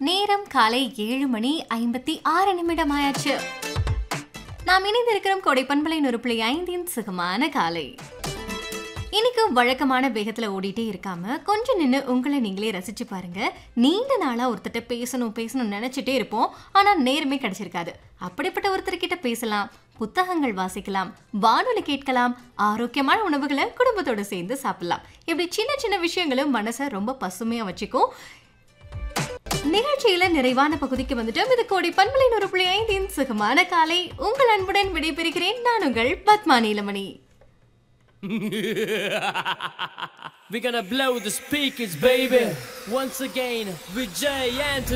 நேரம் காலை ஏழு மணி ஐம்பத்தி ஆறு நிமிடம் ஆயாச்சு நாம் இணைந்திருக்கிறோம் கொடை பண்பலை நொறுப்புளி ஐந்தின் சுகமான காலை இன்னைக்கு வழக்கமான வேகத்துல ஓடிட்டே இருக்காம கொஞ்சம் நின்று உங்களை நீங்களே ரசிச்சு பாருங்க நீண்ட நாளா ஒருத்தட்ட பேசணும் பேசணும் நினைச்சிட்டே இருப்போம் ஆனா நேரமே கிடைச்சிருக்காது அப்படிப்பட்ட ஒருத்தர்கிட்ட பேசலாம் புத்தகங்கள் வாசிக்கலாம் வானொலி கேட்கலாம் ஆரோக்கியமான உணவுகளை குடும்பத்தோட சேர்ந்து சாப்பிடலாம் இப்படி சின்ன சின்ன விஷயங்களும் மனசை ரொம்ப பசுமையா வச்சுக்கும் நிகழ்ச்சியில நிறைவான பகுதிக்கு வந்துட்டோம் இது கோடி பண்பலை நூறு புள்ளி ஐந்தின் சுகமான காலை உங்கள் அன்புடன் விடைபெறுகிறேன் நான் உங்கள் பத்மா நீலமணி We're gonna blow the speakers, baby. Once again, with Jay and